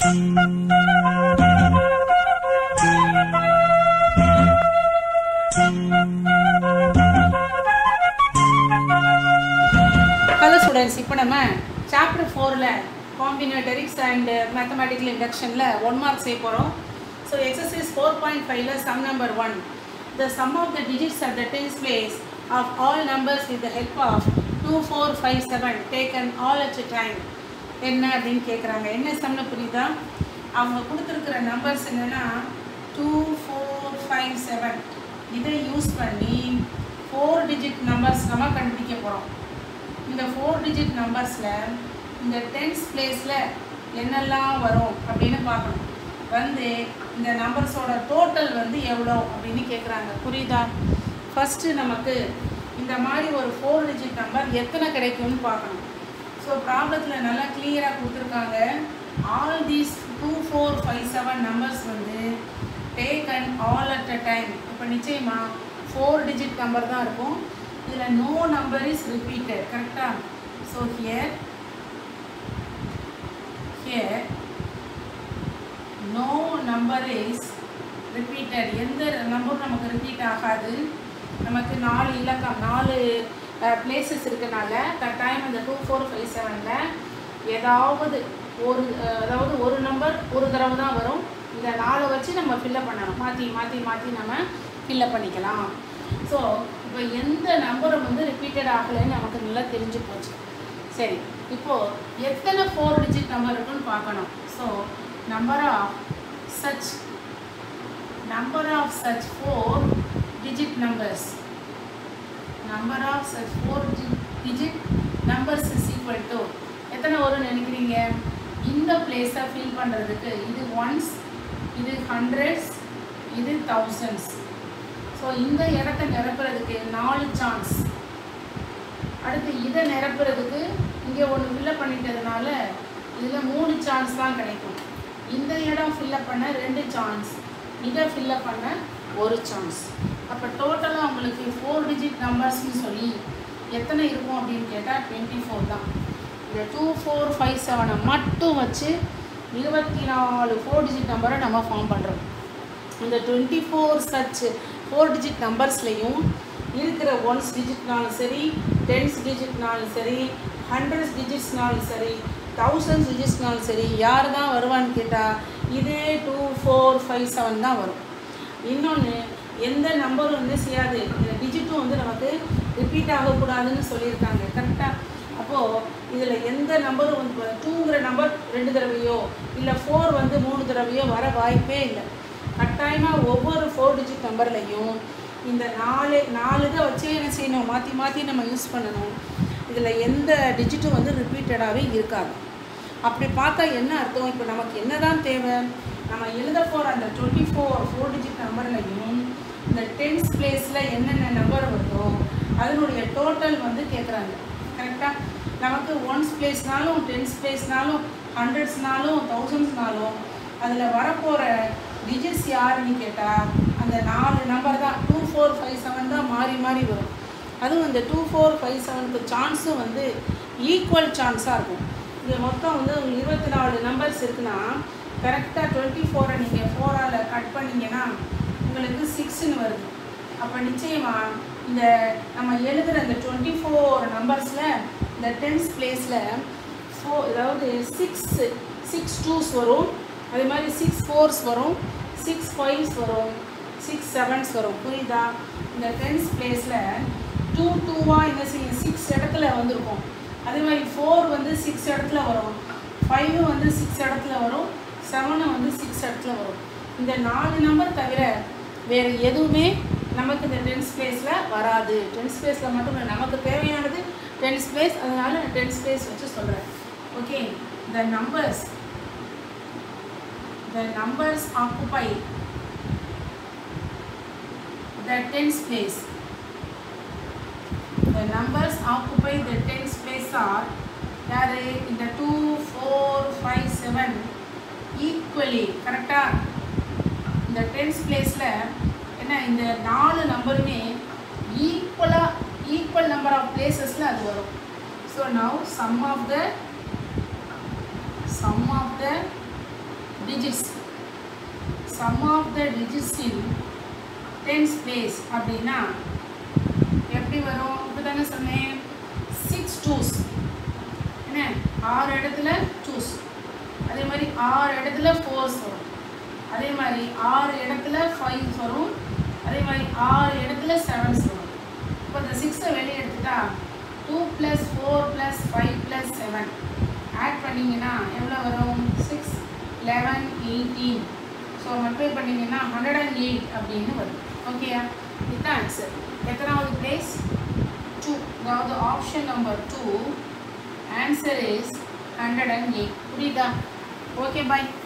Hello students இப்போ நம்ம chapter ஃபோரில் காம்பினேட்டரிக்ஸ் அண்ட் மேத்தமேட்டிக்கல் இண்டக்ஷனில் ஒன் மார்க் செய்ய போகிறோம் ஸோ எக்ஸசைஸ் ஃபோர் பாயிண்ட் ஃபைவ்ல sum number one the sum of the digits at the tens place of all numbers with the help of two four five seven taken all at time என்ன அப்படின்னு கேட்குறாங்க என்ன சம்னு புரியுதா அவங்க கொடுத்துருக்குற numbers என்னென்னா two four five seven இதை use பண்ணி ஃபோர் டிஜிட் நம்பர்ஸ் நம்ம கண்டுபிடிக்க போகிறோம் இந்த ஃபோர் டிஜிட் நம்பர்ஸில் இந்த டென்ஸ் பிளேஸில் என்னெல்லாம் வரும் அப்படின்னு பார்க்கணும் வந்து இந்த நம்பர்ஸோட டோட்டல் வந்து எவ்வளோ அப்படின்னு கேட்குறாங்க புரியுதா ஃபஸ்ட்டு நமக்கு இந்த மாதிரி ஒரு ஃபோர் டிஜிட் நம்பர் எத்தனை கிடைக்கும்னு பார்க்கணும் ஸோ ப்ராப்ளத்தில் நல்லா கிளியராக கொடுத்துருக்காங்க all these two four five seven numbers வந்து take and all at a time இப்போ நிச்சயமாக ஃபோர் டிஜிட் நம்பர் தான் இருக்கும் இதில் நோ நம்பர் இஸ் ரிப்பீட்டட் கரெக்டாக so here here no number is repeated எந்த நம்பரும் நமக்கு ரிப்பீட் ஆகாது நமக்கு நாலு இலக்கம் நாலு பிளேசஸ் இருக்கனால கட்டாயம் அந்த டூ ஃபோர் ஃபைவ் செவனில் ஏதாவது ஒரு அஹ், அதாவது ஒரு நம்பர் ஒரு தடவை தான் வரும் இந்த நாலை வச்சு நம்ம ஃபில்லப் பண்ணணும் மாற்றி மாற்றி மாற்றி நம்ம ஃபில்லப் பண்ணிக்கலாம் ஸோ இப்போ எந்த நம்பரும் வந்து ரிப்பீட்டட் ஆகலைன்னு நமக்கு நல்லா தெரிஞ்சு போச்சு சரி இப்போது எத்தனை ஃபோர் டிஜிட் நம்பர் இருக்குன்னு பார்க்கணும் so number of such number of such four digit numbers number of such four di- digit numbers is equal to எத்தனை வரும்னு நினைக்கிறீங்க இந்த பிளேஸை ஃபில் பண்ணுறதுக்கு இது ஒன்ஸ் இது ஹண்ட்ரட்ஸ் இது தௌசண்ட்ஸ் ஸோ இந்த இடத்த நிரப்புறதுக்கு நாலு சான்ஸ் அடுத்து இதை நிரப்புறதுக்கு இங்கே ஒன்று ஃபில்லப் பண்ணிட்டதுனால இதில் மூணு சான்ஸ் தான் கிடைக்கும் இந்த இடம் ஃபில்லப் பண்ண ரெண்டு சான்ஸ் இதை ஃபில்லப் பண்ண ஒரு சான்ஸ் அப்போ டோட்டலாக உங்களுக்கு ஃபோர் டிஜிட் நம்பர்ஸ்னு சொல்லி எத்தனை இருக்கும் அப்படின்னு கேட்டால் டுவெண்ட்டி ஃபோர் தான் இந்த டூ ஃபோர் ஃபைவ் செவனை மட்டும் வச்சு இருபத்தி நாலு ஃபோர் டிஜிட் நம்பரை நம்ம ஃபார்ம் பண்ணுறோம் இந்த twenty four such four digit நம்பர்ஸ்லையும் இருக்கிற ஒன்ஸ் டிஜிட்னாலும் சரி டென்ஸ் டிஜிட்னாலும் சரி ஹண்ட்ரட்ஸ் டிஜிட்ஸ்னாலும் சரி தௌசண்ட்ஸ் டிஜிட்ஸ்னாலும் சரி யார் தான் வருவான்னு கேட்டால் இதே டூ ஃபோர் ஃபைவ் செவன் தான் வரும் இன்னொன்று எந்த நம்பரும் வந்து செய்யாது இந்த டிஜிட்டும் வந்து நமக்கு ரிப்பீட் ஆகக்கூடாதுன்னு சொல்லியிருக்காங்க கரெக்டாக அப்போது இதில் எந்த நம்பரும் வந்து டூங்கிற நம்பர் ரெண்டு தடவையோ இல்லை ஃபோர் வந்து மூணு தடவையோ வர வாய்ப்பே இல்லை கட்டாயமாக ஒவ்வொரு ஃபோர் டிஜிட் நம்பர்லையும் இந்த நாலு நாலு இதை வச்சே என்ன செய்யணும் மாற்றி மாற்றி நம்ம யூஸ் பண்ணணும் இதில் எந்த டிஜிட்டும் வந்து ரிப்பீட்டடாகவே இருக்காது அப்படி பார்த்தா என்ன அர்த்தம் இப்போ நமக்கு என்ன தான் தேவை நம்ம எழுத போகிற அந்த டுவெண்ட்டி ஃபோர் ஃபோர் டிஜிட் நம்பர்லையும் இந்த டென்ஸ் பிளேஸில் என்னென்ன நம்பர் வருதோ அதனுடைய டோட்டல் வந்து கேட்குறாங்க கரெக்டாக நமக்கு ஒன்ஸ் பிளேஸ்னாலும் டென்ஸ் பிளேஸ்னாலும் ஹண்ட்ரட்ஸ்னாலும் தௌசண்ட்ஸ்னாலும் அதில் வரப்போகிற டிஜிட்ஸ் யாருன்னு கேட்டால் அந்த நாலு நம்பர் தான் டூ ஃபோர் ஃபைவ் செவன் தான் மாறி மாறி வரும் அதுவும் இந்த டூ ஃபோர் ஃபைவ் செவனுக்கு சான்ஸும் வந்து ஈக்குவல் சான்ஸாக இருக்கும் இது மொத்தம் வந்து உங்களுக்கு இருபத்தி நாலு நம்பர்ஸ் இருக்குன்னா கரெக்டாக டுவெண்ட்டி ஃபோரை நீங்கள் ஃபோரால் கட் பண்ணீங்கன்னா உங்களுக்கு சிக்ஸ்னு வருது அப்போ நிச்சயமாக இந்த நம்ம எழுதுகிற இந்த டுவெண்ட்டி ஃபோர் நம்பர்ஸில் இந்த டென்ஸ் பிளேஸில் ஃபோ அதாவது சிக்ஸ் சிக்ஸ் டூஸ் வரும் அதே மாதிரி சிக்ஸ் ஃபோர்ஸ் வரும் சிக்ஸ் ஃபைவ்ஸ் வரும் சிக்ஸ் செவன்ஸ் வரும் புரியுதா இந்த டென்ஸ் பிளேஸில் டூ டூவாக என்ன செய்யும் சிக்ஸ் இடத்துல வந்திருக்கும் அதே மாதிரி ஃபோர் வந்து சிக்ஸ் இடத்துல வரும் ஃபைவ் வந்து சிக்ஸ் இடத்துல வரும் செவனும் வந்து சிக்ஸ் இடத்துல வரும் இந்த நாலு நம்பர் தவிர வேறு எதுவுமே நமக்கு இந்த டென்ஸ் ஸ்பேஸில் வராது டென்ஸ் ஸ்பேஸில் மட்டும் இல்லை நமக்கு தேவையானது டென்ஸ் ஸ்பேஸ் அதனால டென்ஸ் ஸ்பேஸ் வச்சு சொல்கிறேன் okay the numbers the numbers occupy the tens place. The numbers occupy the tens place are யாரு இந்த two four five seven equally கரெக்டாக இந்த டென்ஸ் பிளேஸில் என்ன இந்த நாலு நம்பருமே ஈக்குவலாக ஈக்குவல் நம்பர் ஆஃப் பிளேசஸில் அது வரும் so now sum of the sum of the digits sum of the digits in tens place அப்படின்னா எப்படி வரும் இப்போ தானே சொன்னேன் சிக்ஸ் டூஸ் என்ன ஆறு இடத்துல டூஸ் அதே மாதிரி ஆறு இடத்துல ஃபோர்ஸ் வரும் அதே மாதிரி ஆறு இடத்துல ஃபைவ்ஸ் வரும் அதே மாதிரி ஆறு இடத்துல செவன்ஸ் வரும் இப்போ இந்த சிக்ஸை வெளியே எடுத்துட்டா two plus four plus five plus seven add பண்ணிங்கன்னா எவ்வளோ வரும் six eleven eighteen so multiply பண்ணிங்கன்னா ஹண்ட்ரட் அண்ட் எயிட் அப்படின்னு வரும் ஓகேயா இதுதான் ஆன்சர் எத்தனாவது பிளேஸ் டூ அதாவது option number two answer is hundred and eight புரியுதா ஓகே பாய்